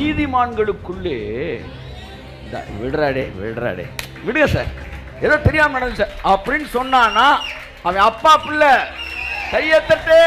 நீதிமான்களுக்குள்ளே இந்த விடுறாடே விடுறாடே விடுங்க சார் ஏதோ தெரியாம நடந்துச்சு அப்படின்னு சொன்னானா அவன் அப்பா பிள்ளை கையத்தட்டே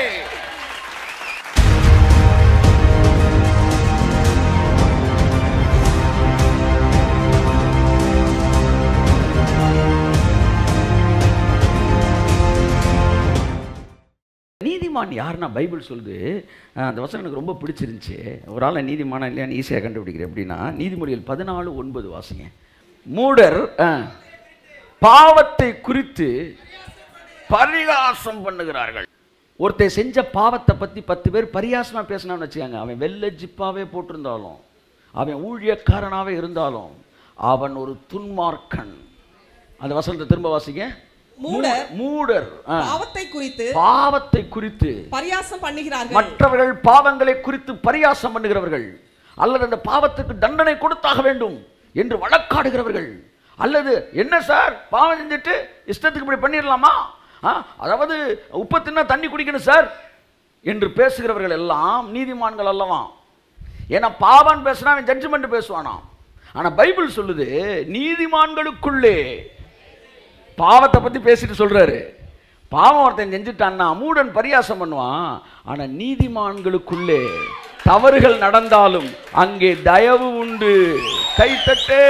நீதிமான் யாருன்னா பைபிள் சொல்லுது அஹ் அந்த வசனம் எனக்கு ரொம்ப பிடிச்சிருந்துச்சு ஒரு ஆளை நீதிமானா இல்லையான்னு ஈஸியாக கண்டுபிடிக்கிறேன் எப்படின்னா நீதிமொழிகள் பதினாலு ஒன்பது வாசிங்க மூடர் அஹ், பாவத்தை குறித்து பரிகாசம் பண்ணுகிறார்கள் ஒருத்தன் செஞ்ச பாவத்தை பற்றி பத்து பேர் பரியாசமாக பேசினான்னு வச்சுக்கோங்க அவன் வெள்ளை ஜிப்பாவே போட்டிருந்தாலும் அவன் ஊழியக்காரனாவே இருந்தாலும் அவன் ஒரு துன்மார்க்கன் அந்த வசனத்தை திரும்ப வாசிங்க மூடர் மூடர் ஆ. பாவத்தை குறித்து பாவத்தை குறித்து பரியாசம் பண்ணுகிறார்கள் மற்றவர்கள் பாவங்களை குறித்து பரியாசம் பண்ணுகிறவர்கள் அல்லது அந்த பாவத்துக்கு தண்டனை கொடுத்தாக வேண்டும் என்று வழக்காடுகிறவர்கள் அல்லது என்ன சார் பாவம் செஞ்சுட்டு இஷ்டத்துக்கு இப்படி பண்ணிடலாமா ஆ, அதாவது உப்பு தின்னா தண்ணி குடிக்கணும் சார் என்று பேசுகிறவர்கள் எல்லாம் நீதிமான்கள் அல்லவா ஏன்னா பாவம் பேசுனா அவன் ஜட்ஜ்மெண்ட் பேசுவானாம் ஆனா பைபிள் சொல்லுது நீதிமான்களுக்குள்ளே பாவத்தை பத்தி பேசிட்டு சொல்றாரு பாவம் ஒருத்தன் செஞ்சுட்டான்னா மூடன் பரியாசம் பண்ணுவான் ஆனா நீதிமான்களுக்குள்ளே தவறுகள் நடந்தாலும் அங்கே தயவு உண்டு கைத்தட்டே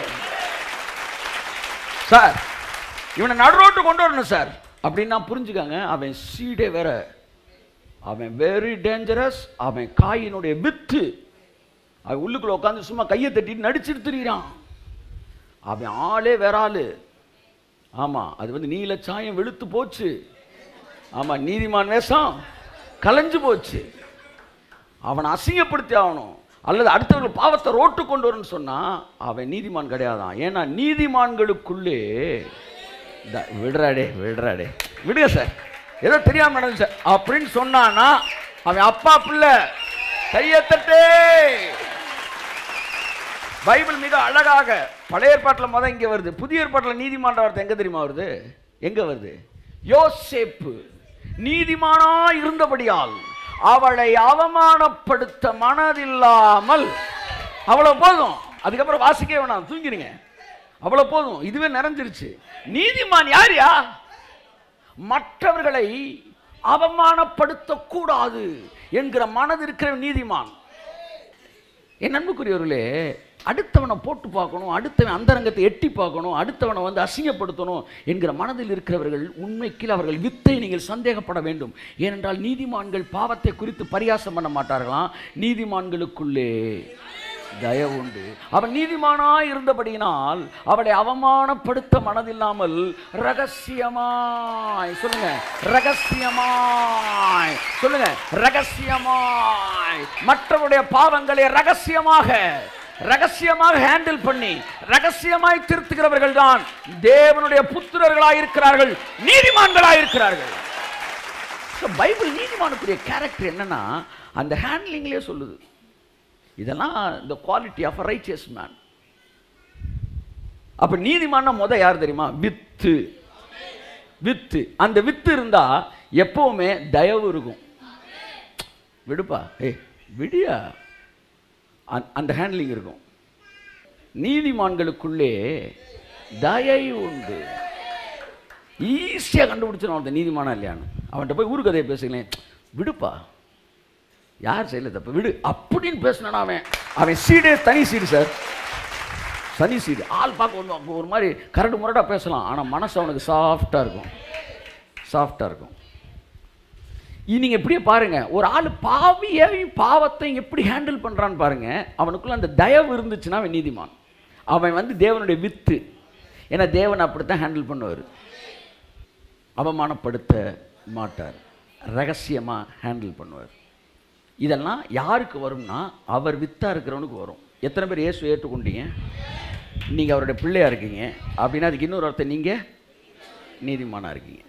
சார் இவனை நடுரோட்டு கொண்டு வரணும் சார் அப்படின்னா புரிஞ்சுக்கங்க அவன் சீடே வேற அவன் வெரி டேஞ்சரஸ் அவன் காயினுடைய வித்து அவன் உள்ளுக்குள்ள உட்காந்து சும்மா கையை தட்டிட்டு நடிச்சிட்டு திரியிறான் அவன் ஆளே வேற ஆளு ஆமா அது வந்து நீல சாயம் வெளுத்து போச்சு ஆமா நீதிமான் வேஷம் கலைஞ்சு போச்சு அவனை அசிங்கப்படுத்தி ஆகணும் அல்லது அடுத்தவர்கள் பாவத்தை ரோட்டு கொண்டு வரணும்னு சொன்னா அவன் நீதிமான் கிடையாதான் ஏன்னா நீதிமான்களுக்குள்ளே இந்த விடுறாடே விடுறாடே விடுங்க சார் ஏதோ தெரியாம நடந்துச்சு அப்படின்னு சொன்னானா அவன் அப்பா பிள்ளை கையத்தட்டே பைபிள் மிக அழகாக பழைய ஏற்பாட்டில் மொதல் இங்கே வருது புதிய ஏற்பாட்டில் நீதிமான்ற வார்த்தை எங்கே தெரியுமா வருது எங்கே வருது யோசேப்பு நீதிமானா இருந்தபடியால் அவளை அவமானப்படுத்த மனதில்லாமல் அவ்வளோ போதும் அதுக்கப்புறம் வாசிக்கவே வேணாம் தூங்கிடுங்க அவ்வளோ போதும் இதுவே நிறைஞ்சிருச்சு நீதிமான் யார்யா மற்றவர்களை அவமானப்படுத்தக்கூடாது என்கிற மனது இருக்கிற நீதிமான் என் அன்புக்குரியவர்களே அடுத்தவனை போட்டு பார்க்கணும் அடுத்தவன் அந்தரங்கத்தை எட்டி பார்க்கணும் அடுத்தவனை வந்து அசிங்கப்படுத்தணும் என்கிற மனதில் இருக்கிறவர்கள் உண்மைக்கு அவர்கள் வித்தை நீங்கள் சந்தேகப்பட வேண்டும் ஏனென்றால் நீதிமான்கள் பாவத்தை குறித்து பரியாசம் பண்ண மாட்டார்களாம் நீதிமான்களுக்குள்ளே தயவு உண்டு அவன் நீதிமானாய் இருந்தபடியினால் அவளை அவமானப்படுத்த மனதில்லாமல் ரகசியமாய் சொல்லுங்க ரகசியமாய் சொல்லுங்க ரகசியமாய் மற்றவருடைய பாவங்களை ரகசியமாக ரகசியமாக ஹேண்டில் பண்ணி ரகசியமாய் திருத்துகிறவர்கள் தான் தேவனுடைய புத்திரர்களாய் இருக்கிறார்கள் நீதிமான்களாய் இருக்கிறார்கள் So, பைபிள் நீதிமானுக்குரிய கேரக்டர் என்னன்னா அந்த ஹேண்ட்லிங்லேயே சொல்லுது இதெல்லாம் இந்த குவாலிட்டி ஆஃப் ரைச்சியஸ் மேன் அப்ப நீதிமான முத யார் தெரியுமா வித்து வித்து அந்த வித்து இருந்தா எப்பவுமே தயவு இருக்கும் விடுப்பா ஏய் விடியா அந்த- அந்த ஹேண்ட்லிங் இருக்கும் நீதிமான்களுக்குள்ளே தயை உண்டு ஈஸியாக கண்டுபிடிச்சிடும் அந்த நீதிமானா இல்லையான்னு அவன்கிட்ட போய் ஊரு கதையை பேசுங்களேன் விடுப்பா யார் செய்யல தப்பு விடு அப்படின்னு பேசினானா அவன் அவன் சீடே தனி சீடு சார் தனி சீடு ஆள் பார்க்க ஒரு ஒரு மாதிரி கரடு முரடா பேசலாம் ஆனால் மனசு அவனுக்கு சாஃப்டாக இருக்கும் சாஃப்டாக இருக்கும் இ- நீங்க இப்படியே பாருங்க ஒரு ஆள் பாவியையும் பாவத்தையும் எப்படி ஹேண்டில் பண்றான்னு பாருங்க அவனுக்குள்ள அந்த தயவு இருந்துச்சுன்னா அவன் நீதிமான் அவன் வந்து தேவனுடைய வித்து ஏன்னா தேவன் அப்படித்தான் ஹேண்டில் பண்ணுவார் அவமானப்படுத்த மாட்டார் ரகசியமா ஹேண்டில் பண்ணுவார் இதெல்லாம் யாருக்கு வரும்னா அவர் வித்தா இருக்கிறவனுக்கு வரும் எத்தனை பேர் இயேசு ஏற்றுக்கொண்டீங்க நீங்க அவருடைய பிள்ளையா இருக்கீங்க அப்படின்னா அதுக்கு இன்னொரு அர்த்தம் நீங்க நீதிமானா இருக்கீங்க